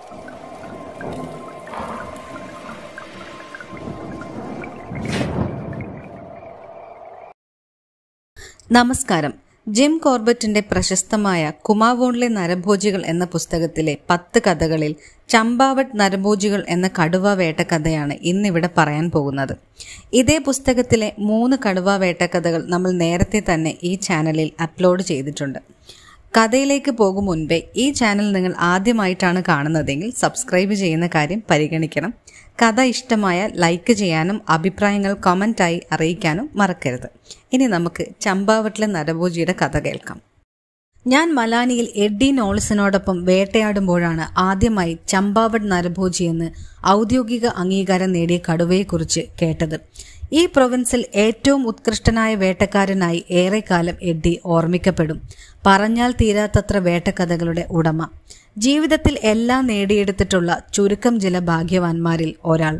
നമസ്കാരം ജിം കോർബറ്റിന്റെ പ്രശസ്തമായ കുമാവോണിലെ നരഭോജികൾ എന്ന പുസ്തകത്തിലെ പത്ത് കഥകളിൽ ചമ്പാവട്ട് നരഭോജികൾ എന്ന കടുവ വേട്ട കഥയാണ് ഇന്നിവിടെ പറയാൻ പോകുന്നത് ഇതേ പുസ്തകത്തിലെ മൂന്ന് കടുവ വേട്ട കഥകൾ നമ്മൾ നേരത്തെ തന്നെ ഈ ചാനലിൽ അപ്ലോഡ് ചെയ്തിട്ടുണ്ട് കഥയിലേക്ക് പോകും മുൻപേ ഈ ചാനൽ നിങ്ങൾ ആദ്യമായിട്ടാണ് കാണുന്നതെങ്കിൽ സബ്സ്ക്രൈബ് ചെയ്യുന്ന കാര്യം പരിഗണിക്കണം കഥ ഇഷ്ടമായ ലൈക്ക് ചെയ്യാനും അഭിപ്രായങ്ങൾ കമൻ്റായി അറിയിക്കാനും മറക്കരുത് ഇനി നമുക്ക് ചമ്പാവട്ടിലെ നരഭോജിയുടെ കഥ കേൾക്കാം ഞാൻ മലാനിയിൽ എഡ്ഡി നോളിസിനോടൊപ്പം വേട്ടയാടുമ്പോഴാണ് ആദ്യമായി ചമ്പാവട്ട് നരഭോജി എന്ന് ഔദ്യോഗിക അംഗീകാരം നേടിയ കടുവയെക്കുറിച്ച് കേട്ടത് ഈ പ്രൊവിൻസിൽ ഏറ്റവും ഉത്കൃഷ്ടനായ വേട്ടക്കാരനായി ഏറെക്കാലം എഡ്ഡി ഓർമ്മിക്കപ്പെടും പറഞ്ഞാൽ തീരാത്തത്ര വേട്ടക്കഥകളുടെ ഉടമ ജീവിതത്തിൽ എല്ലാം നേടിയെടുത്തിട്ടുള്ള ചുരുക്കം ചില ഭാഗ്യവാന്മാരിൽ ഒരാൾ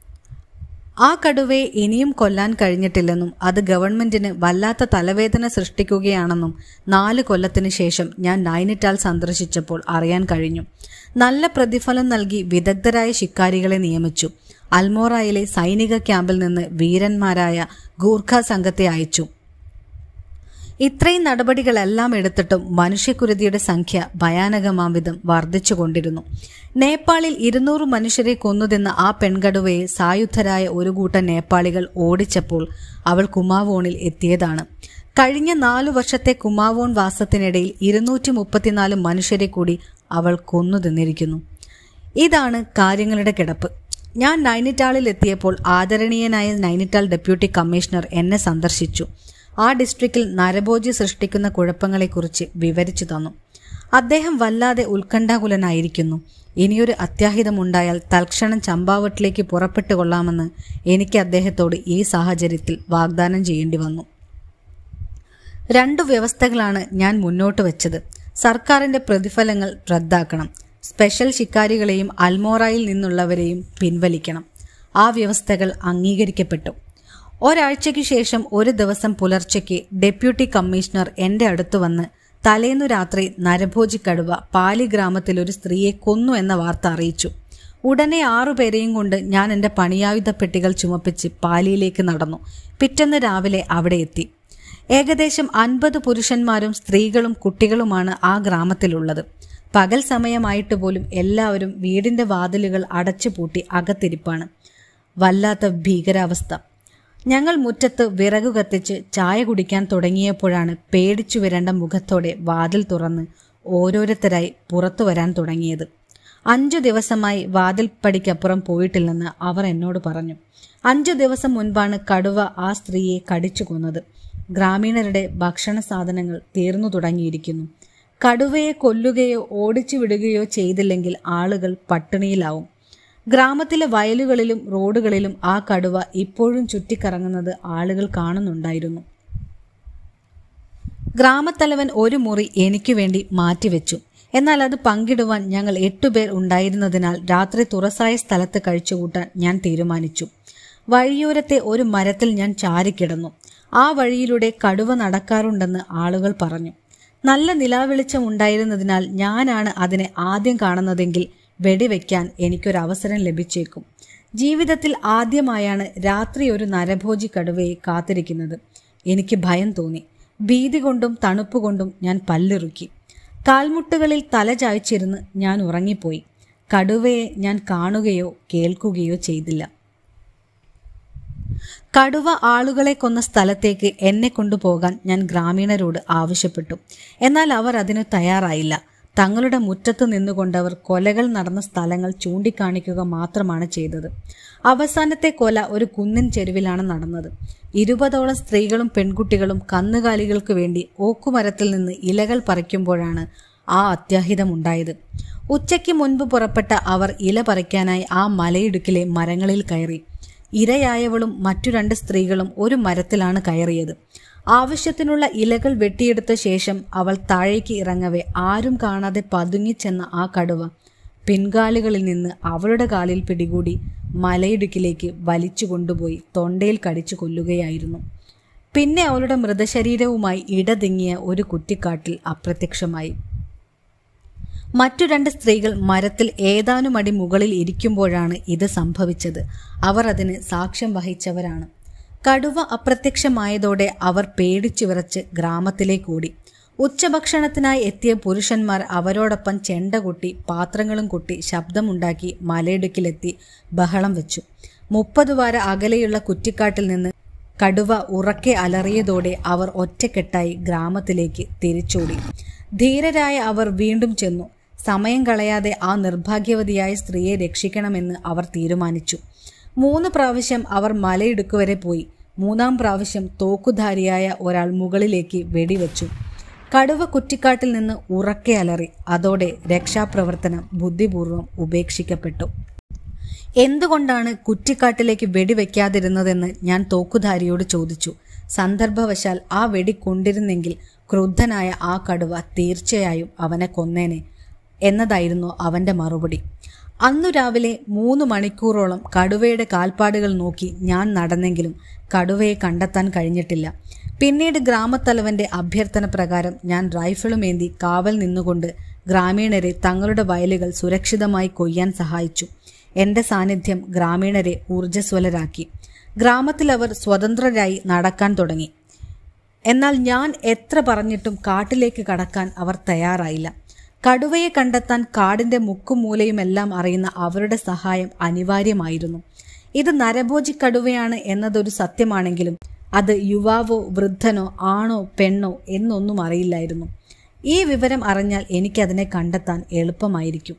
ആ കടുവയെ ഇനിയും കൊല്ലാൻ കഴിഞ്ഞിട്ടില്ലെന്നും അത് ഗവൺമെന്റിന് വല്ലാത്ത തലവേദന സൃഷ്ടിക്കുകയാണെന്നും നാല് കൊല്ലത്തിനു ശേഷം ഞാൻ നൈനിറ്റാൽ സന്ദർശിച്ചപ്പോൾ അറിയാൻ കഴിഞ്ഞു നല്ല പ്രതിഫലം നൽകി വിദഗ്ധരായ ശിക്കാരികളെ നിയമിച്ചു അൽമോറയിലെ സൈനിക ക്യാമ്പിൽ നിന്ന് വീരന്മാരായ ഗൂർഖ സംഘത്തെ അയച്ചു ഇത്രയും നടപടികളെല്ലാം എടുത്തിട്ടും മനുഷ്യക്കുരുതിയുടെ സംഖ്യ ഭയാനകമാം വിധം വർദ്ധിച്ചുകൊണ്ടിരുന്നു നേപ്പാളിൽ ഇരുന്നൂറ് മനുഷ്യരെ കൊന്നുതിന്ന ആ പെൺകടുവയെ സായുധരായ ഒരു കൂട്ടം നേപ്പാളികൾ ഓടിച്ചപ്പോൾ അവൾ കുമാവോണിൽ എത്തിയതാണ് കഴിഞ്ഞ നാലു വർഷത്തെ കുമാവോൺ വാസത്തിനിടയിൽ ഇരുന്നൂറ്റി മുപ്പത്തിനാല് മനുഷ്യരെ കൂടി അവൾ കൊന്നു തിന്നിരിക്കുന്നു ഇതാണ് കാര്യങ്ങളുടെ കിടപ്പ് ഞാൻ നൈനിറ്റാളിൽ എത്തിയപ്പോൾ ആദരണീയനായ നൈനിറ്റാൾ ഡെപ്യൂട്ടി കമ്മീഷണർ എന്നെ സന്ദർശിച്ചു ആ ഡിസ്ട്രിക്റ്റിൽ നരഭോജി സൃഷ്ടിക്കുന്ന കുഴപ്പങ്ങളെക്കുറിച്ച് വിവരിച്ചു തന്നു അദ്ദേഹം വല്ലാതെ ഉത്കണ്ഠാകുലനായിരിക്കുന്നു ഇനിയൊരു അത്യാഹിതമുണ്ടായാൽ തൽക്ഷണം ചമ്പാവട്ടിലേക്ക് പുറപ്പെട്ടു കൊള്ളാമെന്ന് എനിക്ക് അദ്ദേഹത്തോട് ഈ സാഹചര്യത്തിൽ വാഗ്ദാനം ചെയ്യേണ്ടി വന്നു രണ്ടു വ്യവസ്ഥകളാണ് ഞാൻ മുന്നോട്ട് വെച്ചത് സർക്കാരിന്റെ പ്രതിഫലങ്ങൾ റദ്ദാക്കണം സ്പെഷ്യൽ ശിക്കാരികളെയും അൽമോറയിൽ നിന്നുള്ളവരെയും പിൻവലിക്കണം ആ വ്യവസ്ഥകൾ അംഗീകരിക്കപ്പെട്ടു ഒരാഴ്ചയ്ക്ക് ശേഷം ഒരു ദിവസം പുലർച്ചയ്ക്ക് ഡെപ്യൂട്ടി കമ്മീഷണർ എന്റെ അടുത്ത് വന്ന് തലേന്നു രാത്രി നരഭോജി കടുവ പാലി ഗ്രാമത്തിൽ ഒരു സ്ത്രീയെ കൊന്നു എന്ന വാർത്ത അറിയിച്ചു ഉടനെ ആറുപേരെയും കൊണ്ട് ഞാൻ എൻ്റെ പണിയായുധ പെട്ടികൾ ചുമപ്പിച്ച് പാലിയിലേക്ക് നടന്നു പിറ്റേന്ന് രാവിലെ അവിടെ എത്തി ഏകദേശം അൻപത് പുരുഷന്മാരും സ്ത്രീകളും കുട്ടികളുമാണ് ആ ഗ്രാമത്തിലുള്ളത് പകൽ സമയമായിട്ട് പോലും എല്ലാവരും വീടിന്റെ വാതിലുകൾ അടച്ചുപൂട്ടി അകത്തിരിപ്പാണ് വല്ലാത്ത ഭീകരാവസ്ഥ ഞങ്ങൾ മുറ്റത്ത് വിറകു കത്തിച്ച് ചായ കുടിക്കാൻ തുടങ്ങിയപ്പോഴാണ് പേടിച്ചു വരേണ്ട മുഖത്തോടെ വാതിൽ തുറന്ന് ഓരോരുത്തരായി പുറത്തു വരാൻ തുടങ്ങിയത് അഞ്ചു ദിവസമായി വാതിൽ പടിക്കപ്പുറം പോയിട്ടില്ലെന്ന് അവർ എന്നോട് പറഞ്ഞു അഞ്ചു ദിവസം മുൻപാണ് കടുവ ആ സ്ത്രീയെ കടിച്ചു കൊന്നത് ഗ്രാമീണരുടെ ഭക്ഷണ സാധനങ്ങൾ തീർന്നു തുടങ്ങിയിരിക്കുന്നു കടുവയെ കൊല്ലുകയോ ഓടിച്ചു വിടുകയോ ചെയ്തില്ലെങ്കിൽ ആളുകൾ പട്ടിണിയിലാവും ഗ്രാമത്തിലെ വയലുകളിലും റോഡുകളിലും ആ കടുവ ഇപ്പോഴും ചുറ്റിക്കറങ്ങുന്നത് ആളുകൾ കാണുന്നുണ്ടായിരുന്നു ഗ്രാമത്തലവൻ ഒരു മുറി എനിക്ക് വേണ്ടി മാറ്റിവെച്ചു എന്നാൽ അത് പങ്കിടുവാൻ ഞങ്ങൾ എട്ടുപേർ ഉണ്ടായിരുന്നതിനാൽ രാത്രി തുറസായ സ്ഥലത്ത് കഴിച്ചുകൂട്ടാൻ ഞാൻ തീരുമാനിച്ചു വഴിയോരത്തെ ഒരു മരത്തിൽ ഞാൻ ചാരിക്കിടന്നു ആ വഴിയിലൂടെ കടുവ നടക്കാറുണ്ടെന്ന് ആളുകൾ പറഞ്ഞു നല്ല നിലാവെളിച്ചം ഉണ്ടായിരുന്നതിനാൽ ഞാനാണ് അതിനെ ആദ്യം കാണുന്നതെങ്കിൽ വെടിവെക്കാൻ എനിക്കൊരവസരം ലഭിച്ചേക്കും ജീവിതത്തിൽ ആദ്യമായാണ് രാത്രി ഒരു നരഭോജി കടുവയെ കാത്തിരിക്കുന്നത് എനിക്ക് ഭയം തോന്നി ഭീതി കൊണ്ടും തണുപ്പ് കൊണ്ടും ഞാൻ പല്ലിറുക്കി കാൽമുട്ടുകളിൽ തല ചായ്ച്ചിരുന്ന് ഞാൻ ഉറങ്ങിപ്പോയി കടുവയെ ഞാൻ കാണുകയോ കേൾക്കുകയോ ചെയ്തില്ല കടുവ ആളുകളെ കൊന്ന സ്ഥലത്തേക്ക് എന്നെ കൊണ്ടുപോകാൻ ഞാൻ ഗ്രാമീണരോട് ആവശ്യപ്പെട്ടു എന്നാൽ അവർ അതിന് തയ്യാറായില്ല തങ്ങളുടെ മുറ്റത്ത് നിന്നുകൊണ്ടവർ കൊലകൾ നടന്ന സ്ഥലങ്ങൾ ചൂണ്ടിക്കാണിക്കുക മാത്രമാണ് ചെയ്തത് അവസാനത്തെ കൊല ഒരു കുന്നിൻ ചെരുവിലാണ് നടന്നത് ഇരുപതോളം സ്ത്രീകളും പെൺകുട്ടികളും കന്നുകാലികൾക്ക് വേണ്ടി ഓക്കുമരത്തിൽ നിന്ന് ഇലകൾ പറിക്കുമ്പോഴാണ് ആ അത്യാഹിതമുണ്ടായത് ഉച്ചയ്ക്ക് മുൻപ് പുറപ്പെട്ട അവർ ഇല പറിക്കാനായി ആ മലയിടുക്കിലെ മരങ്ങളിൽ കയറി ഇരയായവളും മറ്റു രണ്ട് സ്ത്രീകളും ഒരു മരത്തിലാണ് കയറിയത് ആവശ്യത്തിനുള്ള ഇലകൾ വെട്ടിയെടുത്ത ശേഷം അവൾ താഴേക്ക് ഇറങ്ങവെ ആരും കാണാതെ പതുങ്ങിച്ചെന്ന ആ കടുവ പിൻകാലുകളിൽ നിന്ന് അവളുടെ കാലിൽ പിടികൂടി മലയിടുക്കിലേക്ക് വലിച്ചു കൊണ്ടുപോയി തൊണ്ടയിൽ കടിച്ചു കൊല്ലുകയായിരുന്നു പിന്നെ അവളുടെ മൃതശരീരവുമായി ഇടതിങ്ങിയ ഒരു കുറ്റിക്കാട്ടിൽ അപ്രത്യക്ഷമായി മറ്റു രണ്ട് സ്ത്രീകൾ മരത്തിൽ ഏതാനും അടി മുകളിൽ ഇരിക്കുമ്പോഴാണ് ഇത് സംഭവിച്ചത് അവർ അതിന് സാക്ഷ്യം വഹിച്ചവരാണ് കടുവ അപ്രത്യക്ഷമായതോടെ അവർ പേടിച്ചു വിറച്ച് ഗ്രാമത്തിലേക്കോടി ഉച്ചഭക്ഷണത്തിനായി എത്തിയ പുരുഷന്മാർ അവരോടൊപ്പം ചെണ്ട കൊട്ടി പാത്രങ്ങളും കൊട്ടി ശബ്ദമുണ്ടാക്കി മലയിടുക്കിലെത്തി ബഹളം വെച്ചു മുപ്പത് വാര അകലെയുള്ള കുറ്റിക്കാട്ടിൽ നിന്ന് കടുവ ഉറക്കെ അലറിയതോടെ അവർ ഒറ്റക്കെട്ടായി ഗ്രാമത്തിലേക്ക് തിരിച്ചോടി ധീരരായ അവർ വീണ്ടും ചെന്നു സമയം കളയാതെ ആ നിർഭാഗ്യവതിയായ സ്ത്രീയെ രക്ഷിക്കണമെന്ന് അവർ തീരുമാനിച്ചു മൂന്ന് പ്രാവശ്യം അവർ മലയിടുക്കുവരെ പോയി മൂന്നാം പ്രാവശ്യം തോക്കുധാരിയായ ഒരാൾ മുകളിലേക്ക് വെടിവെച്ചു കടുവ കുറ്റിക്കാട്ടിൽ നിന്ന് ഉറക്കെ അലറി അതോടെ രക്ഷാപ്രവർത്തനം ബുദ്ധിപൂർവ്വം ഉപേക്ഷിക്കപ്പെട്ടു എന്തുകൊണ്ടാണ് കുറ്റിക്കാട്ടിലേക്ക് വെടിവെക്കാതിരുന്നതെന്ന് ഞാൻ തോക്കുധാരിയോട് ചോദിച്ചു സന്ദർഭവശാൽ ആ വെടി കൊണ്ടിരുന്നെങ്കിൽ ക്രുദ്ധനായ ആ കടുവ തീർച്ചയായും അവനെ കൊന്നേനെ എന്നതായിരുന്നു അവന്റെ മറുപടി അന്നു രാവിലെ മൂന്ന് മണിക്കൂറോളം കടുവയുടെ കാൽപ്പാടുകൾ നോക്കി ഞാൻ നടന്നെങ്കിലും കടുവയെ കണ്ടെത്താൻ കഴിഞ്ഞിട്ടില്ല പിന്നീട് ഗ്രാമത്തലവന്റെ അഭ്യർത്ഥന പ്രകാരം ഞാൻ റൈഫിളുമേന്തി കാവൽ നിന്നുകൊണ്ട് ഗ്രാമീണരെ തങ്ങളുടെ വയലുകൾ സുരക്ഷിതമായി കൊയ്യാൻ സഹായിച്ചു എന്റെ സാന്നിധ്യം ഗ്രാമീണരെ ഊർജ്ജസ്വലരാക്കി ഗ്രാമത്തിൽ അവർ സ്വതന്ത്രരായി നടക്കാൻ തുടങ്ങി എന്നാൽ ഞാൻ എത്ര പറഞ്ഞിട്ടും കാട്ടിലേക്ക് കടക്കാൻ അവർ തയ്യാറായില്ല കടുവയെ കണ്ടെത്താൻ കാടിന്റെ മുക്കും മൂലയുമെല്ലാം അറിയുന്ന അവരുടെ സഹായം അനിവാര്യമായിരുന്നു ഇത് നരഭോജി കടുവയാണ് എന്നതൊരു സത്യമാണെങ്കിലും അത് യുവാവോ വൃദ്ധനോ ആണോ പെണ്ണോ എന്നൊന്നും അറിയില്ലായിരുന്നു ഈ വിവരം അറിഞ്ഞാൽ എനിക്കതിനെ കണ്ടെത്താൻ എളുപ്പമായിരിക്കും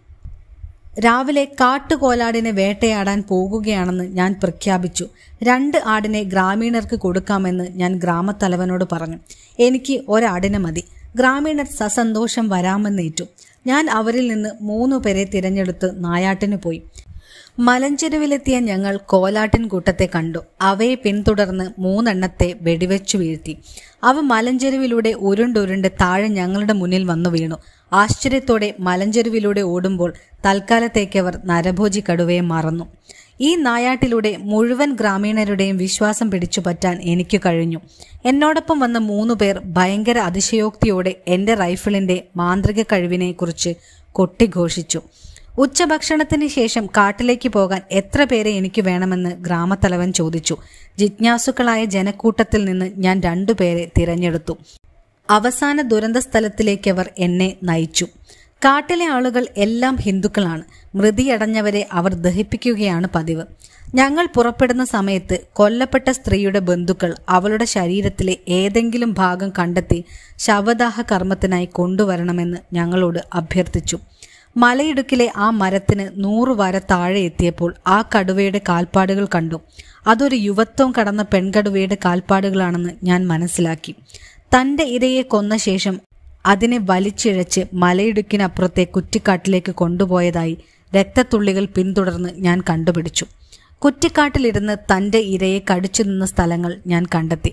രാവിലെ കാട്ടുകോലാടിനെ വേട്ടയാടാൻ പോകുകയാണെന്ന് ഞാൻ പ്രഖ്യാപിച്ചു രണ്ട് ആടിനെ ഗ്രാമീണർക്ക് കൊടുക്കാമെന്ന് ഞാൻ ഗ്രാമത്തലവനോട് പറഞ്ഞു എനിക്ക് ഒരാടിനെ മതി ഗ്രാമീണർ സസന്തോഷം വരാമെന്നേറ്റു ഞാൻ അവരിൽ നിന്ന് മൂന്നു പേരെ തിരഞ്ഞെടുത്ത് നായാട്ടിന് പോയി മലഞ്ചെരുവിലെത്തിയ ഞങ്ങൾ കോലാട്ടിൻ കൂട്ടത്തെ കണ്ടു അവയെ പിന്തുടർന്ന് മൂന്നെണ്ണത്തെ വെടിവെച്ചു വീഴ്ത്തി അവ മലഞ്ചെരുവിലൂടെ ഉരുണ്ടുരുണ്ട് താഴെ ഞങ്ങളുടെ മുന്നിൽ വന്നു വീണു ആശ്ചര്യത്തോടെ മലഞ്ചെരുവിലൂടെ ഓടുമ്പോൾ തൽക്കാലത്തേക്കവർ നരഭോജി കടുവയെ മറന്നു ഈ നായാട്ടിലൂടെ മുഴുവൻ ഗ്രാമീണരുടെയും വിശ്വാസം പിടിച്ചു പറ്റാൻ എനിക്ക് കഴിഞ്ഞു എന്നോടൊപ്പം വന്ന മൂന്നു പേർ ഭയങ്കര അതിശയോക്തിയോടെ എന്റെ റൈഫിളിന്റെ മാന്ത്രിക കഴിവിനെക്കുറിച്ച് കൊട്ടിഘോഷിച്ചു ഉച്ചഭക്ഷണത്തിന് ശേഷം കാട്ടിലേക്ക് പോകാൻ എത്ര പേരെ എനിക്ക് വേണമെന്ന് ഗ്രാമത്തലവൻ ചോദിച്ചു ജിജ്ഞാസുക്കളായ ജനക്കൂട്ടത്തിൽ നിന്ന് ഞാൻ രണ്ടുപേരെ തിരഞ്ഞെടുത്തു അവസാന ദുരന്ത സ്ഥലത്തിലേക്കവർ എന്നെ നയിച്ചു കാട്ടിലെ ആളുകൾ എല്ലാം ഹിന്ദുക്കളാണ് മൃതിയടഞ്ഞവരെ അവർ ദഹിപ്പിക്കുകയാണ് പതിവ് ഞങ്ങൾ പുറപ്പെടുന്ന സമയത്ത് കൊല്ലപ്പെട്ട സ്ത്രീയുടെ ബന്ധുക്കൾ അവളുടെ ശരീരത്തിലെ ഏതെങ്കിലും ഭാഗം കണ്ടെത്തി ശവദാഹ കർമ്മത്തിനായി കൊണ്ടുവരണമെന്ന് ഞങ്ങളോട് അഭ്യർത്ഥിച്ചു മലയിടുക്കിലെ ആ മരത്തിന് നൂറു വര താഴെ എത്തിയപ്പോൾ ആ കടുവയുടെ കാൽപ്പാടുകൾ കണ്ടു അതൊരു യുവത്വം കടന്ന പെൺകടുവയുടെ കാൽപ്പാടുകളാണെന്ന് ഞാൻ മനസ്സിലാക്കി തന്റെ ഇരയെ കൊന്ന ശേഷം അതിനെ വലിച്ചിഴച്ച് മലയിടുക്കിനപ്പുറത്തെ കുറ്റിക്കാട്ടിലേക്ക് കൊണ്ടുപോയതായി രക്തത്തുള്ളികൾ പിന്തുടർന്ന് ഞാൻ കണ്ടുപിടിച്ചു കുറ്റിക്കാട്ടിലിരുന്ന് തന്റെ ഇരയെ കടിച്ചു നിന്ന സ്ഥലങ്ങൾ ഞാൻ കണ്ടെത്തി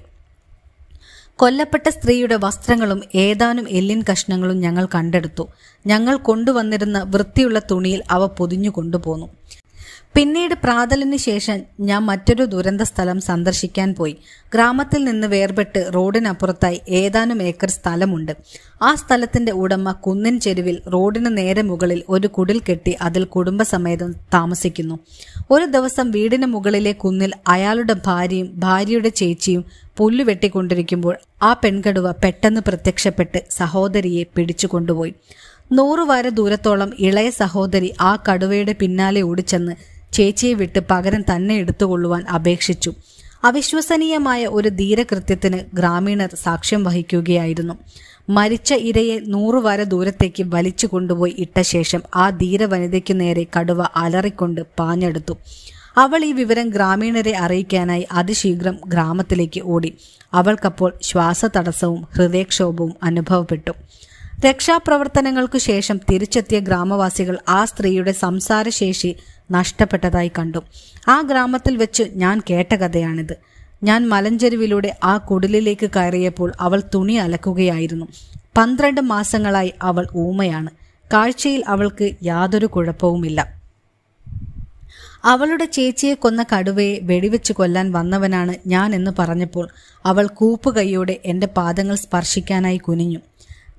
കൊല്ലപ്പെട്ട സ്ത്രീയുടെ വസ്ത്രങ്ങളും ഏതാനും എല്ലിൻ കഷ്ണങ്ങളും ഞങ്ങൾ കണ്ടെടുത്തു ഞങ്ങൾ കൊണ്ടുവന്നിരുന്ന വൃത്തിയുള്ള തുണിയിൽ അവ പൊതിഞ്ഞു കൊണ്ടുപോന്നു പിന്നീട് പ്രാതലിന് ശേഷം ഞാൻ മറ്റൊരു ദുരന്ത സ്ഥലം സന്ദർശിക്കാൻ പോയി ഗ്രാമത്തിൽ നിന്ന് വേർപെട്ട് റോഡിനപ്പുറത്തായി ഏതാനും ഏക്കർ സ്ഥലമുണ്ട് ആ സ്ഥലത്തിന്റെ ഉടമ കുന്നിൻ ചെരുവിൽ റോഡിന് നേരെ മുകളിൽ ഒരു കുടിൽ കെട്ടി അതിൽ കുടുംബസമേതം താമസിക്കുന്നു ഒരു ദിവസം വീടിന് മുകളിലെ കുന്നിൽ അയാളുടെ ഭാര്യയും ഭാര്യയുടെ ചേച്ചിയും പുല്ലു വെട്ടിക്കൊണ്ടിരിക്കുമ്പോൾ ആ പെൺകടുവ പെട്ടെന്ന് പ്രത്യക്ഷപ്പെട്ട് സഹോദരിയെ പിടിച്ചു കൊണ്ടുപോയി നൂറു വാര ദൂരത്തോളം ഇളയ സഹോദരി ആ കടുവയുടെ പിന്നാലെ ഓടിച്ചെന്ന് ചേച്ചിയെ വിട്ട് പകരം തന്നെ എടുത്തുകൊള്ളുവാൻ അപേക്ഷിച്ചു അവിശ്വസനീയമായ ഒരു ധീരകൃത്യത്തിന് ഗ്രാമീണർ സാക്ഷ്യം വഹിക്കുകയായിരുന്നു മരിച്ച ഇരയെ നൂറു വര ദൂരത്തേക്ക് വലിച്ചു കൊണ്ടുപോയി ഇട്ട ശേഷം ആ ധീരവനിതയ്ക്കു നേരെ കടുവ അലറിക്കൊണ്ട് പാഞ്ഞെടുത്തു അവൾ ഈ വിവരം ഗ്രാമീണരെ അറിയിക്കാനായി അതിശീഘ്രം ഗ്രാമത്തിലേക്ക് ഓടി അവൾക്കപ്പോൾ ശ്വാസതടസ്സവും ഹൃദയക്ഷോഭവും അനുഭവപ്പെട്ടു രക്ഷാപ്രവർത്തനങ്ങൾക്കു ശേഷം തിരിച്ചെത്തിയ ഗ്രാമവാസികൾ ആ സ്ത്രീയുടെ സംസാരശേഷി നഷ്ടപ്പെട്ടതായി കണ്ടു ആ ഗ്രാമത്തിൽ വെച്ച് ഞാൻ കേട്ട കഥയാണിത് ഞാൻ മലഞ്ചെരുവിലൂടെ ആ കുടിലിലേക്ക് കയറിയപ്പോൾ അവൾ തുണി അലക്കുകയായിരുന്നു പന്ത്രണ്ട് മാസങ്ങളായി അവൾ ഊമയാണ് കാഴ്ചയിൽ അവൾക്ക് യാതൊരു കുഴപ്പവുമില്ല അവളുടെ ചേച്ചിയെ കൊന്ന കടുവയെ വെടിവെച്ച് കൊല്ലാൻ വന്നവനാണ് ഞാൻ എന്ന് പറഞ്ഞപ്പോൾ അവൾ കൂപ്പുകൈയോടെ എന്റെ പാദങ്ങൾ സ്പർശിക്കാനായി കുനിഞ്ഞു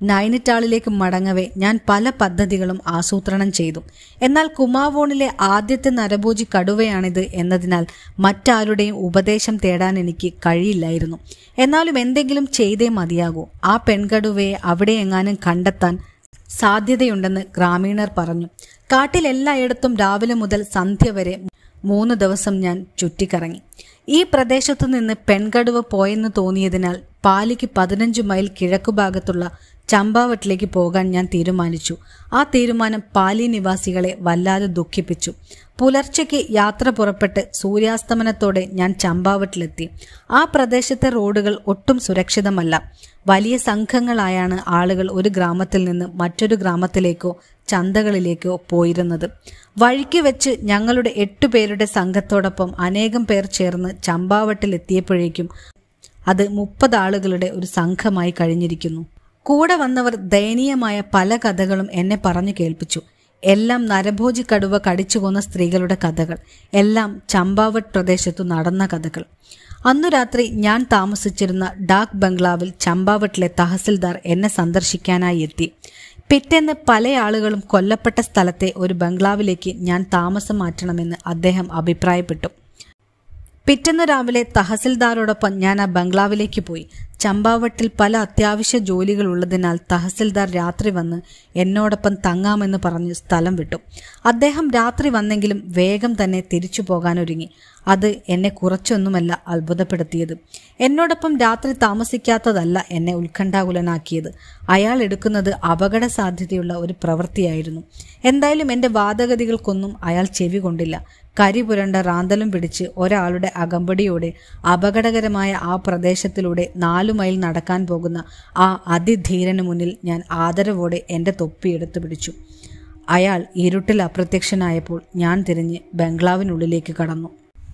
നൈനിറ്റാളിലേക്ക് മടങ്ങവേ ഞാൻ പല പദ്ധതികളും ആസൂത്രണം ചെയ്തു എന്നാൽ കുമാവോണിലെ ആദ്യത്തെ നരഭോജി കടുവയാണിത് എന്നതിനാൽ മറ്റാരുടെയും ഉപദേശം തേടാൻ എനിക്ക് കഴിയില്ലായിരുന്നു എന്നാലും എന്തെങ്കിലും ചെയ്തേ മതിയാകൂ ആ പെൺകടുവയെ അവിടെ എങ്ങാനും കണ്ടെത്താൻ സാധ്യതയുണ്ടെന്ന് ഗ്രാമീണർ പറഞ്ഞു കാട്ടിൽ എല്ലായിടത്തും രാവിലെ മുതൽ സന്ധ്യ വരെ മൂന്ന് ദിവസം ഞാൻ ചുറ്റിക്കറങ്ങി ഈ പ്രദേശത്തു നിന്ന് പെൺകടുവ പോയെന്ന് തോന്നിയതിനാൽ പാലിക്ക് പതിനഞ്ച് മൈൽ കിഴക്കുഭാഗത്തുള്ള ചമ്പാവട്ടിലേക്ക് പോകാൻ ഞാൻ തീരുമാനിച്ചു ആ തീരുമാനം പാലി നിവാസികളെ വല്ലാതെ ദുഃഖിപ്പിച്ചു പുലർച്ചയ്ക്ക് യാത്ര പുറപ്പെട്ട് സൂര്യാസ്തമനത്തോടെ ഞാൻ ചമ്പാവട്ടിലെത്തി ആ പ്രദേശത്തെ റോഡുകൾ ഒട്ടും സുരക്ഷിതമല്ല വലിയ സംഘങ്ങളായാണ് ആളുകൾ ഒരു ഗ്രാമത്തിൽ നിന്ന് മറ്റൊരു ഗ്രാമത്തിലേക്കോ ചന്തകളിലേക്കോ പോയിരുന്നത് വഴിക്ക് വെച്ച് ഞങ്ങളുടെ എട്ടു പേരുടെ സംഘത്തോടൊപ്പം അനേകം പേർ ചേർന്ന് ചമ്പാവട്ടിലെത്തിയപ്പോഴേക്കും അത് മുപ്പത് ആളുകളുടെ ഒരു സംഘമായി കഴിഞ്ഞിരിക്കുന്നു കൂടെ വന്നവർ ദയനീയമായ പല കഥകളും എന്നെ പറഞ്ഞു കേൾപ്പിച്ചു എല്ലാം നരഭോജി കടുവ കടിച്ചു കൊന്ന സ്ത്രീകളുടെ കഥകൾ എല്ലാം ചമ്പാവട്ട് പ്രദേശത്തു നടന്ന കഥകൾ അന്നു രാത്രി ഞാൻ താമസിച്ചിരുന്ന ഡാക് ബംഗ്ലാവിൽ ചമ്പാവട്ടിലെ തഹസിൽദാർ എന്നെ സന്ദർശിക്കാനായി എത്തി പിറ്റേന്ന് പല ആളുകളും കൊല്ലപ്പെട്ട സ്ഥലത്തെ ഒരു ബംഗ്ലാവിലേക്ക് ഞാൻ താമസം മാറ്റണമെന്ന് അദ്ദേഹം അഭിപ്രായപ്പെട്ടു പിറ്റേന്ന് രാവിലെ തഹസിൽദാരോടൊപ്പം ഞാൻ ആ ബംഗ്ലാവിലേക്ക് പോയി ചമ്പാവട്ടിൽ പല അത്യാവശ്യ ജോലികൾ ഉള്ളതിനാൽ തഹസിൽദാർ രാത്രി വന്ന് എന്നോടൊപ്പം തങ്ങാമെന്ന് പറഞ്ഞ് സ്ഥലം വിട്ടു അദ്ദേഹം രാത്രി വന്നെങ്കിലും വേഗം തന്നെ തിരിച്ചു പോകാനൊരുങ്ങി അത് എന്നെ കുറച്ചൊന്നുമല്ല അത്ഭുതപ്പെടുത്തിയത് എന്നോടൊപ്പം രാത്രി താമസിക്കാത്തതല്ല എന്നെ ഉത്കണ്ഠാകുലനാക്കിയത് അയാൾ എടുക്കുന്നത് അപകട സാധ്യതയുള്ള ഒരു പ്രവൃത്തിയായിരുന്നു എന്തായാലും എൻ്റെ വാദഗതികൾക്കൊന്നും അയാൾ ചെവി കൊണ്ടില്ല കരി പുരണ്ട റാന്തലും പിടിച്ച് ഒരാളുടെ അകമ്പടിയോടെ അപകടകരമായ ആ പ്രദേശത്തിലൂടെ നാലു മൈൽ നടക്കാൻ പോകുന്ന ആ അതിധീരന് മുന്നിൽ ഞാൻ ആദരവോടെ എൻ്റെ തൊപ്പി എടുത്തു പിടിച്ചു അയാൾ ഇരുട്ടിൽ അപ്രത്യക്ഷനായപ്പോൾ ഞാൻ തിരിഞ്ഞ് ബംഗ്ലാവിനുള്ളിലേക്ക് കടന്നു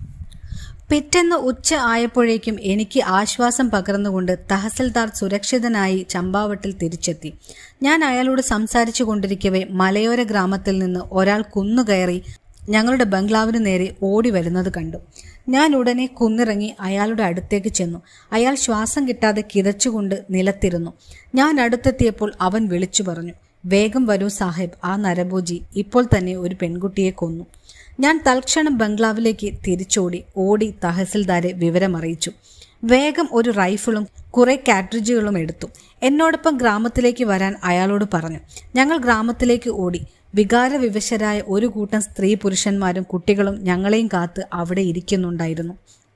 പിറ്റേന്ന് ഉച്ച ആയപ്പോഴേക്കും എനിക്ക് ആശ്വാസം പകർന്നുകൊണ്ട് തഹസിൽദാർ സുരക്ഷിതനായി ചമ്പാവട്ടിൽ തിരിച്ചെത്തി ഞാൻ അയാളോട് സംസാരിച്ചു കൊണ്ടിരിക്കവേ മലയോര ഗ്രാമത്തിൽ നിന്ന് ഒരാൾ കുന്നുകയറി ഞങ്ങളുടെ ബംഗ്ലാവിന് നേരെ ഓടി വരുന്നത് കണ്ടു ഞാൻ ഉടനെ കുന്നിറങ്ങി അയാളുടെ അടുത്തേക്ക് ചെന്നു അയാൾ ശ്വാസം കിട്ടാതെ കിതച്ചുകൊണ്ട് നിലത്തിരുന്നു ഞാൻ അടുത്തെത്തിയപ്പോൾ അവൻ വിളിച്ചു പറഞ്ഞു വേഗം വരൂ സാഹിബ് ആ നരഭോജി ഇപ്പോൾ തന്നെ ഒരു പെൺകുട്ടിയെ കൊന്നു ഞാൻ തൽക്ഷണം ബംഗ്ലാവിലേക്ക് തിരിച്ചോടി ഓടി തഹസിൽദാരെ വിവരമറിയിച്ചു വേഗം ഒരു റൈഫിളും കുറെ കാട്രിഡ്ജുകളും എടുത്തു എന്നോടൊപ്പം ഗ്രാമത്തിലേക്ക് വരാൻ അയാളോട് പറഞ്ഞു ഞങ്ങൾ ഗ്രാമത്തിലേക്ക് ഓടി വികാരവിവശരായ ഒരു കൂട്ടം സ്ത്രീ പുരുഷന്മാരും കുട്ടികളും ഞങ്ങളെയും കാത്ത് അവിടെ ഇരിക്കുന്നുണ്ടായിരുന്നു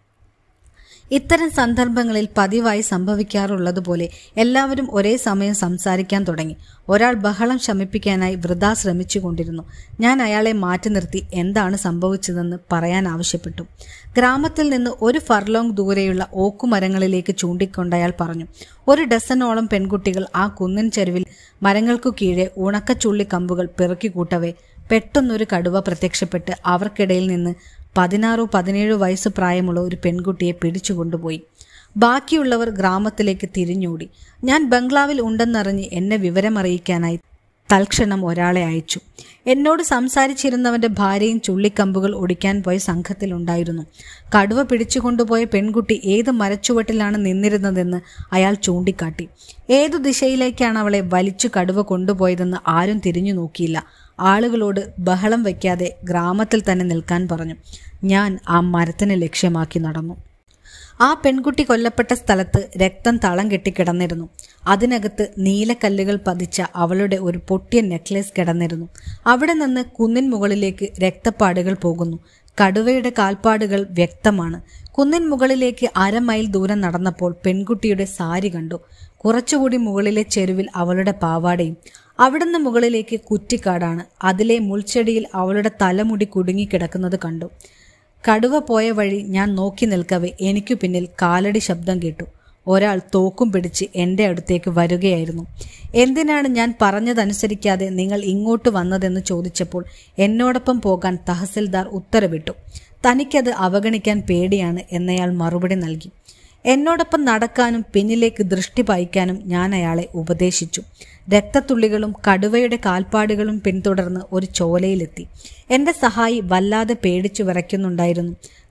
ഇത്തരം സന്ദർഭങ്ങളിൽ പതിവായി സംഭവിക്കാറുള്ളതുപോലെ എല്ലാവരും ഒരേ സമയം സംസാരിക്കാൻ തുടങ്ങി ഒരാൾ ബഹളം ശമിപ്പിക്കാനായി വൃഥാ ശ്രമിച്ചുകൊണ്ടിരുന്നു ഞാൻ അയാളെ മാറ്റി നിർത്തി എന്താണ് സംഭവിച്ചതെന്ന് പറയാൻ ആവശ്യപ്പെട്ടു ഗ്രാമത്തിൽ നിന്ന് ഒരു ഫർലോങ് ദൂരെയുള്ള ഓക്കുമരങ്ങളിലേക്ക് ചൂണ്ടിക്കൊണ്ട് അയാൾ പറഞ്ഞു ഒരു ഡസനോളം പെൺകുട്ടികൾ ആ കുന്നിൻ ചെരുവിൽ മരങ്ങൾക്കു കീഴെ ഉണക്കച്ചുള്ളി കമ്പുകൾ പെറുക്കിക്കൂട്ടവേ പെട്ടെന്നൊരു കടുവ പ്രത്യക്ഷപ്പെട്ട് അവർക്കിടയിൽ നിന്ന് പതിനാറോ പതിനേഴോ വയസ്സ് പ്രായമുള്ള ഒരു പെൺകുട്ടിയെ പിടിച്ചുകൊണ്ടുപോയി ബാക്കിയുള്ളവർ ഗ്രാമത്തിലേക്ക് തിരിഞ്ഞോടി ഞാൻ ബംഗ്ലാവിൽ ഉണ്ടെന്നറിഞ്ഞ് എന്നെ വിവരമറിയിക്കാനായി തൽക്ഷണം ഒരാളെ അയച്ചു എന്നോട് സംസാരിച്ചിരുന്നവന്റെ ഭാര്യയും ചുള്ളിക്കമ്പുകൾ ഒടിക്കാൻ പോയ സംഘത്തിലുണ്ടായിരുന്നു കടുവ പിടിച്ചുകൊണ്ടുപോയ പെൺകുട്ടി ഏത് മരച്ചുവട്ടിലാണ് നിന്നിരുന്നതെന്ന് അയാൾ ചൂണ്ടിക്കാട്ടി ഏതു ദിശയിലേക്കാണ് അവളെ വലിച്ചു കടുവ കൊണ്ടുപോയതെന്ന് ആരും തിരിഞ്ഞു നോക്കിയില്ല ആളുകളോട് ബഹളം വയ്ക്കാതെ ഗ്രാമത്തിൽ തന്നെ നിൽക്കാൻ പറഞ്ഞു ഞാൻ ആ മരത്തിനെ ലക്ഷ്യമാക്കി നടന്നു ആ പെൺകുട്ടി കൊല്ലപ്പെട്ട സ്ഥലത്ത് രക്തം തളം കെട്ടിക്കിടന്നിരുന്നു അതിനകത്ത് നീലക്കല്ലുകൾ പതിച്ച അവളുടെ ഒരു പൊട്ടിയ നെക്ലേസ് കിടന്നിരുന്നു അവിടെ നിന്ന് കുന്നിൻ മുകളിലേക്ക് രക്തപ്പാടുകൾ പോകുന്നു കടുവയുടെ കാൽപ്പാടുകൾ വ്യക്തമാണ് കുന്നിൻ മുകളിലേക്ക് അര മൈൽ ദൂരം നടന്നപ്പോൾ പെൺകുട്ടിയുടെ സാരി കണ്ടു കുറച്ചുകൂടി മുകളിലെ ചെരുവിൽ അവളുടെ പാവാടയും അവിടുന്ന് മുകളിലേക്ക് കുറ്റിക്കാടാണ് അതിലെ മുൾച്ചെടിയിൽ അവളുടെ തലമുടി കുടുങ്ങിക്കിടക്കുന്നത് കണ്ടു കടുവ പോയ വഴി ഞാൻ നോക്കി നിൽക്കവേ എനിക്കു പിന്നിൽ കാലടി ശബ്ദം കേട്ടു ഒരാൾ തോക്കും പിടിച്ച് എൻ്റെ അടുത്തേക്ക് വരികയായിരുന്നു എന്തിനാണ് ഞാൻ പറഞ്ഞതനുസരിക്കാതെ നിങ്ങൾ ഇങ്ങോട്ട് വന്നതെന്ന് ചോദിച്ചപ്പോൾ എന്നോടൊപ്പം പോകാൻ തഹസിൽദാർ ഉത്തരവിട്ടു തനിക്കത് അവഗണിക്കാൻ പേടിയാണ് എന്നയാൾ മറുപടി നൽകി എന്നോടൊപ്പം നടക്കാനും പിന്നിലേക്ക് ദൃഷ്ടി പായിക്കാനും ഞാൻ അയാളെ ഉപദേശിച്ചു രക്തത്തുള്ളികളും കടുവയുടെ കാൽപ്പാടുകളും പിന്തുടർന്ന് ഒരു ചോലയിലെത്തി എൻ്റെ സഹായി വല്ലാതെ പേടിച്ചു വിറയ്ക്കുന്നുണ്ടായിരുന്നു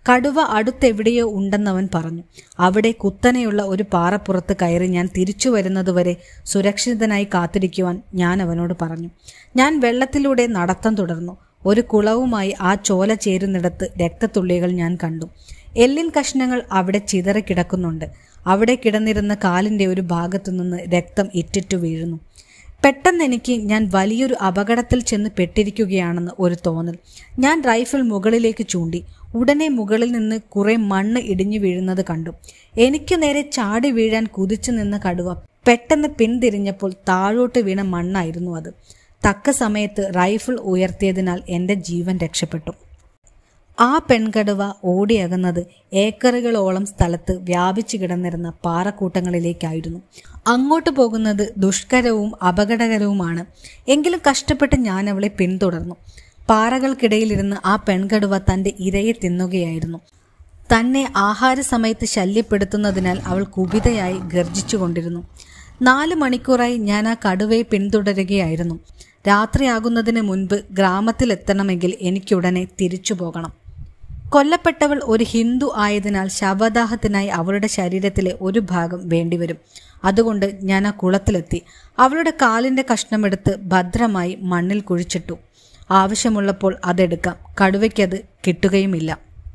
കടുവ അടുത്തെവിടെയോ ഉണ്ടെന്നവൻ പറഞ്ഞു അവിടെ കുത്തനെയുള്ള ഒരു പാറപ്പുറത്ത് കയറി ഞാൻ തിരിച്ചു വരുന്നതുവരെ സുരക്ഷിതനായി കാത്തിരിക്കുവാൻ ഞാൻ അവനോട് പറഞ്ഞു ഞാൻ വെള്ളത്തിലൂടെ നടത്തം തുടർന്നു ഒരു കുളവുമായി ആ ചോല ചേരുന്നിടത്ത് രക്തത്തുള്ളികൾ ഞാൻ കണ്ടു എല്ലിൻ കഷ്ണങ്ങൾ അവിടെ ചിതറിക്കിടക്കുന്നുണ്ട് അവിടെ കിടന്നിരുന്ന കാലിന്റെ ഒരു ഭാഗത്തു നിന്ന് രക്തം ഇറ്റിറ്റു വീഴുന്നു പെട്ടെന്ന് എനിക്ക് ഞാൻ വലിയൊരു അപകടത്തിൽ ചെന്ന് പെട്ടിരിക്കുകയാണെന്ന് ഒരു തോന്നൽ ഞാൻ റൈഫിൾ മുകളിലേക്ക് ചൂണ്ടി ഉടനെ മുകളിൽ നിന്ന് കുറെ മണ്ണ് ഇടിഞ്ഞു വീഴുന്നത് കണ്ടു എനിക്ക് നേരെ ചാടി വീഴാൻ കുതിച്ചു നിന്ന കടുവ പെട്ടെന്ന് പിന്തിരിഞ്ഞപ്പോൾ താഴോട്ട് വീണ മണ്ണായിരുന്നു അത് തക്ക സമയത്ത് റൈഫിൾ ഉയർത്തിയതിനാൽ എൻ്റെ ജീവൻ രക്ഷപ്പെട്ടു ആ പെൺകടുവ ഓടിയകുന്നത് ഏക്കറുകളോളം സ്ഥലത്ത് വ്യാപിച്ചു കിടന്നിരുന്ന പാറക്കൂട്ടങ്ങളിലേക്കായിരുന്നു അങ്ങോട്ട് പോകുന്നത് ദുഷ്കരവും അപകടകരവുമാണ് എങ്കിലും കഷ്ടപ്പെട്ട് ഞാൻ അവളെ പിന്തുടർന്നു പാറകൾക്കിടയിലിരുന്ന് ആ പെൺകടുവ തന്റെ ഇരയെ തിന്നുകയായിരുന്നു തന്നെ ആഹാര സമയത്ത് ശല്യപ്പെടുത്തുന്നതിനാൽ അവൾ കുപിതയായി ഗർജിച്ചുകൊണ്ടിരുന്നു നാല് മണിക്കൂറായി ഞാൻ ആ കടുവയെ പിന്തുടരുകയായിരുന്നു രാത്രിയാകുന്നതിന് മുൻപ് ഗ്രാമത്തിലെത്തണമെങ്കിൽ എനിക്കുടനെ തിരിച്ചു പോകണം കൊല്ലപ്പെട്ടവൾ ഒരു ഹിന്ദു ആയതിനാൽ ശവദാഹത്തിനായി അവളുടെ ശരീരത്തിലെ ഒരു ഭാഗം വേണ്ടിവരും അതുകൊണ്ട് ഞാൻ ആ കുളത്തിലെത്തി അവളുടെ കാലിന്റെ കഷ്ണമെടുത്ത് ഭദ്രമായി മണ്ണിൽ കുഴിച്ചിട്ടു ആവശ്യമുള്ളപ്പോൾ അതെടുക്കാം കടുവയ്ക്കത് കിട്ടുകയുമില്ല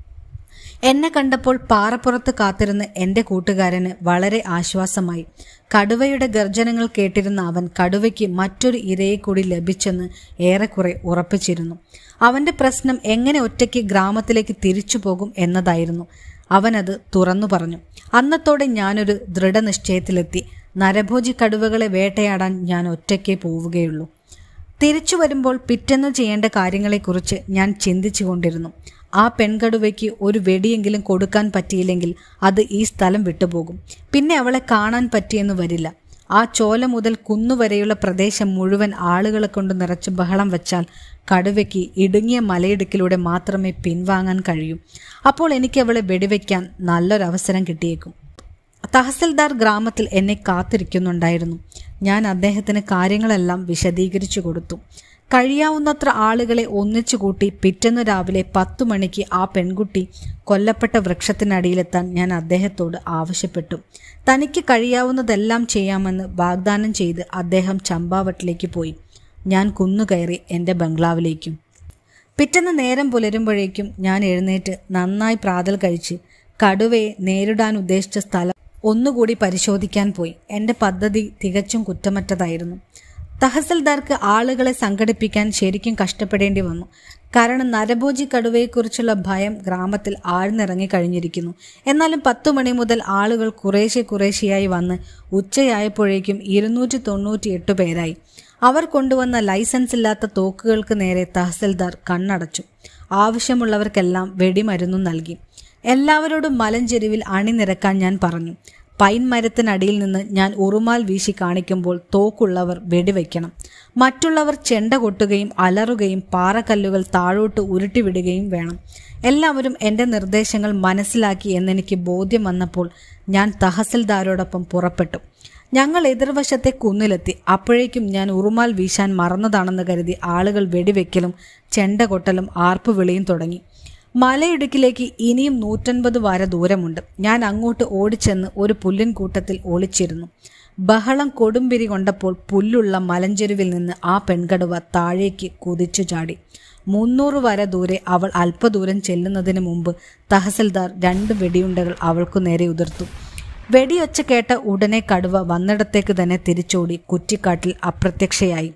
എന്നെ കണ്ടപ്പോൾ പാറപ്പുറത്ത് കാത്തിരുന്ന എന്റെ കൂട്ടുകാരന് വളരെ ആശ്വാസമായി കടുവയുടെ ഗർജനങ്ങൾ കേട്ടിരുന്ന അവൻ കടുവയ്ക്ക് മറ്റൊരു ഇരയെ കൂടി ലഭിച്ചെന്ന് ഏറെക്കുറെ ഉറപ്പിച്ചിരുന്നു അവന്റെ പ്രശ്നം എങ്ങനെ ഒറ്റയ്ക്ക് ഗ്രാമത്തിലേക്ക് തിരിച്ചു പോകും എന്നതായിരുന്നു അവനത് തുറന്നു പറഞ്ഞു അന്നത്തോടെ ഞാനൊരു ദൃഢനിശ്ചയത്തിലെത്തി നരഭോജി കടുവകളെ വേട്ടയാടാൻ ഞാൻ ഒറ്റയ്ക്കേ പോവുകയുള്ളൂ തിരിച്ചു വരുമ്പോൾ പിറ്റെന്നു ചെയ്യേണ്ട കാര്യങ്ങളെക്കുറിച്ച് ഞാൻ ചിന്തിച്ചു കൊണ്ടിരുന്നു ആ പെൺകടുവയ്ക്ക് ഒരു വെടിയെങ്കിലും കൊടുക്കാൻ പറ്റിയില്ലെങ്കിൽ അത് ഈ സ്ഥലം വിട്ടുപോകും പിന്നെ അവളെ കാണാൻ പറ്റിയെന്ന് വരില്ല ആ ചോല മുതൽ കുന്നുവരെയുള്ള പ്രദേശം മുഴുവൻ ആളുകളെ കൊണ്ട് നിറച്ച് ബഹളം വെച്ചാൽ കടുവയ്ക്ക് ഇടുങ്ങിയ മലയിടുക്കിലൂടെ മാത്രമേ പിൻവാങ്ങാൻ കഴിയൂ അപ്പോൾ എനിക്ക് അവളെ വെടിവെക്കാൻ നല്ലൊരവസരം കിട്ടിയേക്കും തഹസിൽദാർ ഗ്രാമത്തിൽ എന്നെ കാത്തിരിക്കുന്നുണ്ടായിരുന്നു ഞാൻ അദ്ദേഹത്തിന് കാര്യങ്ങളെല്ലാം വിശദീകരിച്ചു കൊടുത്തു കഴിയാവുന്നത്ര ആളുകളെ ഒന്നിച്ചുകൂട്ടി പിറ്റേന്നു രാവിലെ പത്തു മണിക്ക് ആ പെൺകുട്ടി കൊല്ലപ്പെട്ട വൃക്ഷത്തിനടിയിലെത്താൻ ഞാൻ അദ്ദേഹത്തോട് ആവശ്യപ്പെട്ടു തനിക്ക് കഴിയാവുന്നതെല്ലാം ചെയ്യാമെന്ന് വാഗ്ദാനം ചെയ്ത് അദ്ദേഹം ചമ്പാവട്ടിലേക്ക് പോയി ഞാൻ കുന്നുകയറി എൻ്റെ ബംഗ്ലാവിലേക്കും പിറ്റേന്ന് നേരം പുലരുമ്പോഴേക്കും ഞാൻ എഴുന്നേറ്റ് നന്നായി പ്രാതൽ കഴിച്ച് കടുവയെ നേരിടാൻ ഉദ്ദേശിച്ച സ്ഥലം ഒന്നുകൂടി പരിശോധിക്കാൻ പോയി എൻ്റെ പദ്ധതി തികച്ചും കുറ്റമറ്റതായിരുന്നു തഹസിൽദാർക്ക് ആളുകളെ സംഘടിപ്പിക്കാൻ ശരിക്കും കഷ്ടപ്പെടേണ്ടി വന്നു കാരണം നരഭോജി കടുവയെക്കുറിച്ചുള്ള ഭയം ഗ്രാമത്തിൽ ആഴ്ന്നിറങ്ങി കഴിഞ്ഞിരിക്കുന്നു എന്നാലും പത്തു മണി മുതൽ ആളുകൾ കുറേശ്ശെ കുറേശ്ശെയായി വന്ന് ഉച്ചയായപ്പോഴേക്കും ഇരുന്നൂറ്റി തൊണ്ണൂറ്റി എട്ട് പേരായി അവർ കൊണ്ടുവന്ന ലൈസൻസ് ഇല്ലാത്ത തോക്കുകൾക്ക് നേരെ തഹസിൽദാർ കണ്ണടച്ചു ആവശ്യമുള്ളവർക്കെല്ലാം വെടിമരുന്നും നൽകി എല്ലാവരോടും മലഞ്ചെരുവിൽ അണിനിരക്കാൻ ഞാൻ പറഞ്ഞു പൈൻ മരത്തിനടിയിൽ നിന്ന് ഞാൻ ഉറുമാൽ വീശി കാണിക്കുമ്പോൾ തോക്കുള്ളവർ വെടിവെക്കണം മറ്റുള്ളവർ ചെണ്ട കൊട്ടുകയും അലറുകയും പാറക്കല്ലുകൾ താഴോട്ട് ഉരുട്ടിവിടുകയും വേണം എല്ലാവരും എൻ്റെ നിർദ്ദേശങ്ങൾ മനസ്സിലാക്കി എന്നെനിക്ക് ബോധ്യം വന്നപ്പോൾ ഞാൻ തഹസിൽദാരോടൊപ്പം പുറപ്പെട്ടു ഞങ്ങൾ എതിർവശത്തെ കുന്നിലെത്തി അപ്പോഴേക്കും ഞാൻ ഉറുമാൽ വീശാൻ മറന്നതാണെന്ന് കരുതി ആളുകൾ വെടിവെക്കലും ചെണ്ട കൊട്ടലും ആർപ്പുവിളിയും തുടങ്ങി മലയിടുക്കിലേക്ക് ഇനിയും നൂറ്റൻപത് വാര ദൂരമുണ്ട് ഞാൻ അങ്ങോട്ട് ഓടിച്ചെന്ന് ഒരു പുല്ലിൻ കൂട്ടത്തിൽ ഒളിച്ചിരുന്നു ബഹളം കൊടുമ്പിരി കൊണ്ടപ്പോൾ പുല്ലുള്ള മലഞ്ചെരുവിൽ നിന്ന് ആ പെൺകടുവ താഴേക്ക് കുതിച്ചു ചാടി മുന്നൂറ് വര ദൂരെ അവൾ അല്പദൂരം ചെല്ലുന്നതിന് മുമ്പ് തഹസിൽദാർ രണ്ട് വെടിയുണ്ടകൾ അവൾക്കു നേരെ ഉതിർത്തു വെടിയൊച്ച കേട്ട ഉടനെ കടുവ വന്നിടത്തേക്ക് തന്നെ തിരിച്ചോടി കുറ്റിക്കാട്ടിൽ അപ്രത്യക്ഷയായി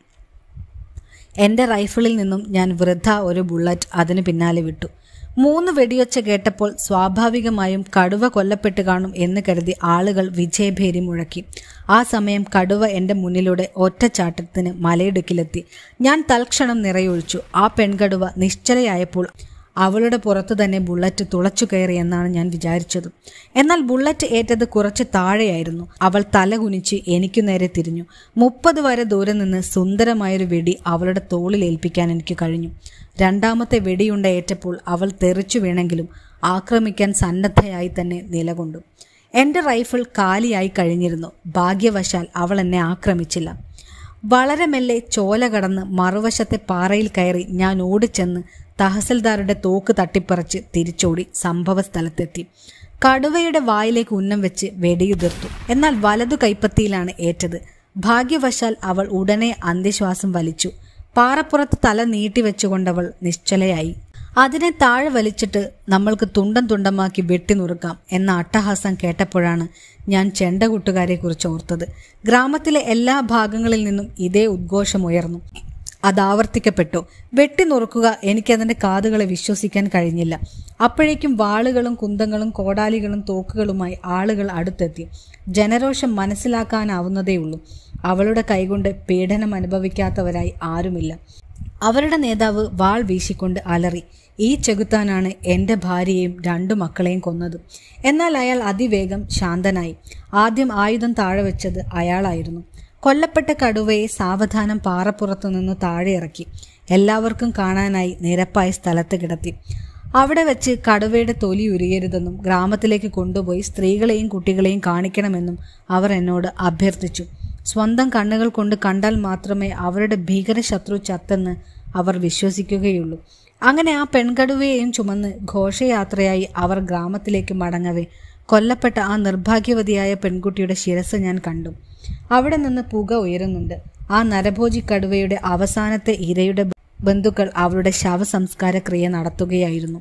എൻ്റെ റൈഫിളിൽ നിന്നും ഞാൻ വൃദ്ധ ഒരു ബുള്ളറ്റ് അതിന് പിന്നാലെ വിട്ടു മൂന്ന് വെടിയൊച്ച കേട്ടപ്പോൾ സ്വാഭാവികമായും കടുവ കൊല്ലപ്പെട്ട് കാണും എന്ന് കരുതി ആളുകൾ വിജയഭേരി മുഴക്കി ആ സമയം കടുവ എൻ്റെ മുന്നിലൂടെ ഒറ്റച്ചാട്ടത്തിന് മലയിടുക്കിലെത്തി ഞാൻ തൽക്ഷണം നിറയൊഴിച്ചു ആ പെൺകടുവ നിശ്ചലയായപ്പോൾ അവളുടെ പുറത്തു തന്നെ ബുള്ളറ്റ് തുളച്ചു കയറി എന്നാണ് ഞാൻ വിചാരിച്ചത് എന്നാൽ ബുള്ളറ്റ് ഏറ്റത് കുറച്ച് താഴെയായിരുന്നു അവൾ തല കുനിച്ച് എനിക്കു നേരെ തിരിഞ്ഞു മുപ്പത് വരെ ദൂരെ നിന്ന് സുന്ദരമായൊരു വെടി അവളുടെ തോളിൽ ഏൽപ്പിക്കാൻ എനിക്ക് കഴിഞ്ഞു രണ്ടാമത്തെ വെടിയുണ്ട ഏറ്റപ്പോൾ അവൾ തെറിച്ചു വീണെങ്കിലും ആക്രമിക്കാൻ സന്നദ്ധയായി തന്നെ നിലകൊണ്ടു എൻ്റെ റൈഫിൾ കാലിയായി കഴിഞ്ഞിരുന്നു ഭാഗ്യവശാൽ അവൾ എന്നെ ആക്രമിച്ചില്ല വളരെ മെല്ലെ ചോല കടന്ന് മറുവശത്തെ പാറയിൽ കയറി ഞാൻ ഓടിച്ചെന്ന് തഹസിൽദാരുടെ തോക്ക് തട്ടിപ്പറിച്ച് തിരിച്ചോടി സംഭവ സ്ഥലത്തെത്തി കടുവയുടെ വായിലേക്ക് ഉന്നം വെച്ച് വെടിയുതിർത്തു എന്നാൽ വലതു കൈപ്പത്തിയിലാണ് ഏറ്റത് ഭാഗ്യവശാൽ അവൾ ഉടനെ അന്ത്യശ്വാസം വലിച്ചു പാറപ്പുറത്ത് തല നീട്ടിവെച്ചുകൊണ്ടവൾ നിശ്ചലയായി അതിനെ താഴെ വലിച്ചിട്ട് നമ്മൾക്ക് തുണ്ടം തുണ്ടമാക്കി വെട്ടിനുറുക്കാം എന്ന അട്ടഹാസം കേട്ടപ്പോഴാണ് ഞാൻ ചെണ്ടകൂട്ടുകാരെ കുറിച്ച് ഓർത്തത് ഗ്രാമത്തിലെ എല്ലാ ഭാഗങ്ങളിൽ നിന്നും ഇതേ ഉദ്ഘോഷമുയർന്നു അത് ആവർത്തിക്കപ്പെട്ടു വെട്ടിനുറുക്കുക എനിക്കതിൻ്റെ കാതുകളെ വിശ്വസിക്കാൻ കഴിഞ്ഞില്ല അപ്പോഴേക്കും വാളുകളും കുന്തങ്ങളും കോടാലികളും തോക്കുകളുമായി ആളുകൾ അടുത്തെത്തി ജനരോഷം മനസ്സിലാക്കാനാവുന്നതേയുള്ളൂ അവളുടെ കൈകൊണ്ട് പീഡനം അനുഭവിക്കാത്തവരായി ആരുമില്ല അവരുടെ നേതാവ് വാൾ വീശിക്കൊണ്ട് അലറി ഈ ചെകുത്താനാണ് എൻ്റെ ഭാര്യയെയും രണ്ടു മക്കളെയും കൊന്നത് എന്നാൽ അയാൾ അതിവേഗം ശാന്തനായി ആദ്യം ആയുധം താഴെ വെച്ചത് അയാളായിരുന്നു കൊല്ലപ്പെട്ട കടുവയെ സാവധാനം പാറപ്പുറത്തു നിന്ന് താഴെ ഇറക്കി എല്ലാവർക്കും കാണാനായി നിരപ്പായ സ്ഥലത്ത് കിടത്തി അവിടെ വെച്ച് കടുവയുടെ തൊലി ഉരിയരുതെന്നും ഗ്രാമത്തിലേക്ക് കൊണ്ടുപോയി സ്ത്രീകളെയും കുട്ടികളെയും കാണിക്കണമെന്നും അവർ എന്നോട് അഭ്യർത്ഥിച്ചു സ്വന്തം കണ്ണുകൾ കൊണ്ട് കണ്ടാൽ മാത്രമേ അവരുടെ ഭീകരശത്രു ചത്തെന്ന് അവർ വിശ്വസിക്കുകയുള്ളൂ അങ്ങനെ ആ പെൺകടുവയെയും ചുമന്ന് ഘോഷയാത്രയായി അവർ ഗ്രാമത്തിലേക്ക് മടങ്ങവേ കൊല്ലപ്പെട്ട ആ നിർഭാഗ്യവതിയായ പെൺകുട്ടിയുടെ ശിരസ് ഞാൻ കണ്ടു അവിടെ നിന്ന് പുക ഉയരുന്നുണ്ട് ആ നരഭോജി കടുവയുടെ അവസാനത്തെ ഇരയുടെ ബന്ധുക്കൾ അവരുടെ ശവസംസ്കാര ക്രിയ നടത്തുകയായിരുന്നു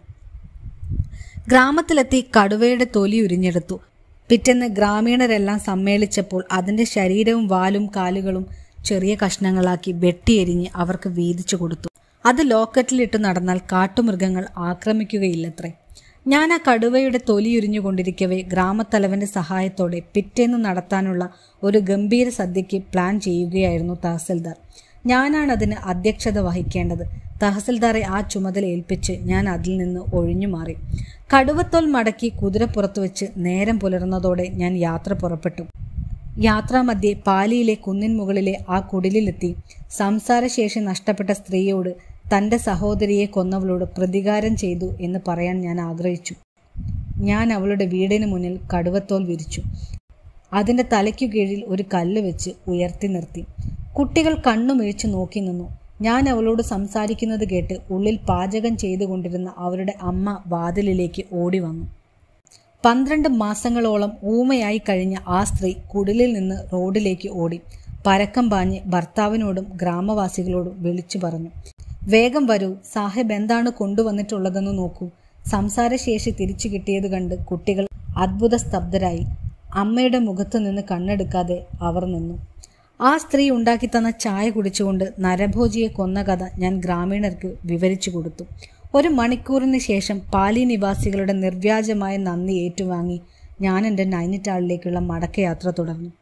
ഗ്രാമത്തിലെത്തി കടുവയുടെ തൊലി ഉരിഞ്ഞെടുത്തു പിറ്റേന്ന് ഗ്രാമീണരെല്ലാം സമ്മേളിച്ചപ്പോൾ അതിന്റെ ശരീരവും വാലും കാലുകളും ചെറിയ കഷ്ണങ്ങളാക്കി വെട്ടിയെരിഞ്ഞ് അവർക്ക് വീതിച്ചു കൊടുത്തു അത് ലോക്കറ്റിലിട്ട് നടന്നാൽ കാട്ടുമൃഗങ്ങൾ ആക്രമിക്കുകയില്ലത്രേ ഞാൻ ആ കടുവയുടെ തൊലിയുരിഞ്ഞുകൊണ്ടിരിക്കവേ ഗ്രാമത്തലവന്റെ സഹായത്തോടെ പിറ്റേന്ന് നടത്താനുള്ള ഒരു ഗംഭീര സദ്യയ്ക്ക് പ്ലാൻ ചെയ്യുകയായിരുന്നു തഹസിൽദാർ ഞാനാണ് അതിന് അധ്യക്ഷത വഹിക്കേണ്ടത് തഹസിൽദാറെ ആ ചുമതല ഏൽപ്പിച്ച് ഞാൻ അതിൽ നിന്ന് ഒഴിഞ്ഞു മാറി കടുവത്തോൽ മടക്കി കുതിരപ്പുറത്ത് വെച്ച് നേരം പുലർന്നതോടെ ഞാൻ യാത്ര പുറപ്പെട്ടു യാത്രാമധ്യേ പാലിയിലെ കുന്നിൻ മുകളിലെ ആ കുടിലിലെത്തി സംസാരശേഷി നഷ്ടപ്പെട്ട സ്ത്രീയോട് തൻ്റെ സഹോദരിയെ കൊന്നവളോട് പ്രതികാരം ചെയ്തു എന്ന് പറയാൻ ഞാൻ ആഗ്രഹിച്ചു ഞാൻ അവളുടെ വീടിന് മുന്നിൽ കടുവത്തോൽ വിരിച്ചു അതിൻ്റെ തലയ്ക്കു കീഴിൽ ഒരു കല്ല് വെച്ച് ഉയർത്തി നിർത്തി കുട്ടികൾ കണ്ണുമിഴിച്ചു നോക്കി നിന്നു ഞാൻ അവളോട് സംസാരിക്കുന്നത് കേട്ട് ഉള്ളിൽ പാചകം ചെയ്തുകൊണ്ടിരുന്ന അവരുടെ അമ്മ വാതിലിലേക്ക് ഓടി വന്നു പന്ത്രണ്ട് മാസങ്ങളോളം ഊമയായി കഴിഞ്ഞ ആ സ്ത്രീ കുടിലിൽ നിന്ന് റോഡിലേക്ക് ഓടി പരക്കം പാഞ്ഞ് ഭർത്താവിനോടും ഗ്രാമവാസികളോടും വിളിച്ചു പറഞ്ഞു വേഗം വരൂ സാഹിബ് എന്താണ് കൊണ്ടുവന്നിട്ടുള്ളതെന്ന് നോക്കൂ സംസാരശേഷി തിരിച്ചു കിട്ടിയത് കണ്ട് കുട്ടികൾ അത്ഭുത സ്തബ്ധരായി അമ്മയുടെ മുഖത്തു നിന്ന് കണ്ണെടുക്കാതെ അവർ നിന്നു ആ സ്ത്രീ ഉണ്ടാക്കി തന്ന ചായ കുടിച്ചുകൊണ്ട് നരഭോജിയെ കൊന്ന കഥ ഞാൻ ഗ്രാമീണർക്ക് വിവരിച്ചു കൊടുത്തു ഒരു മണിക്കൂറിന് ശേഷം പാലി നിവാസികളുടെ നിർവ്യാജമായ നന്ദി ഏറ്റുവാങ്ങി ഞാൻ എൻ്റെ നൈനിറ്റാളിലേക്കുള്ള മടക്കയാത്ര തുടർന്നു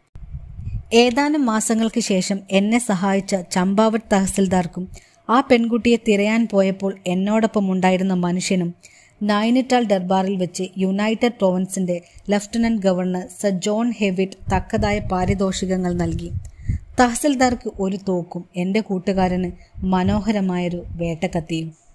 ഏതാനും മാസങ്ങൾക്ക് ശേഷം എന്നെ സഹായിച്ച ചമ്പാവട്ട് തഹസിൽദാർക്കും ആ പെൺകുട്ടിയെ തിരയാൻ പോയപ്പോൾ എന്നോടൊപ്പം ഉണ്ടായിരുന്ന മനുഷ്യനും നൈനിറ്റാൾ ദർബാറിൽ വെച്ച് യുണൈറ്റഡ് പ്രൊവിൻസിന്റെ lieutenant governor sir John Hewitt തക്കതായ പാരിതോഷികങ്ങൾ നൽകി തഹസിൽദാർക്ക് ഒരു തോക്കും എൻ്റെ കൂട്ടുകാരന് മനോഹരമായൊരു വേട്ടക്കത്തിയും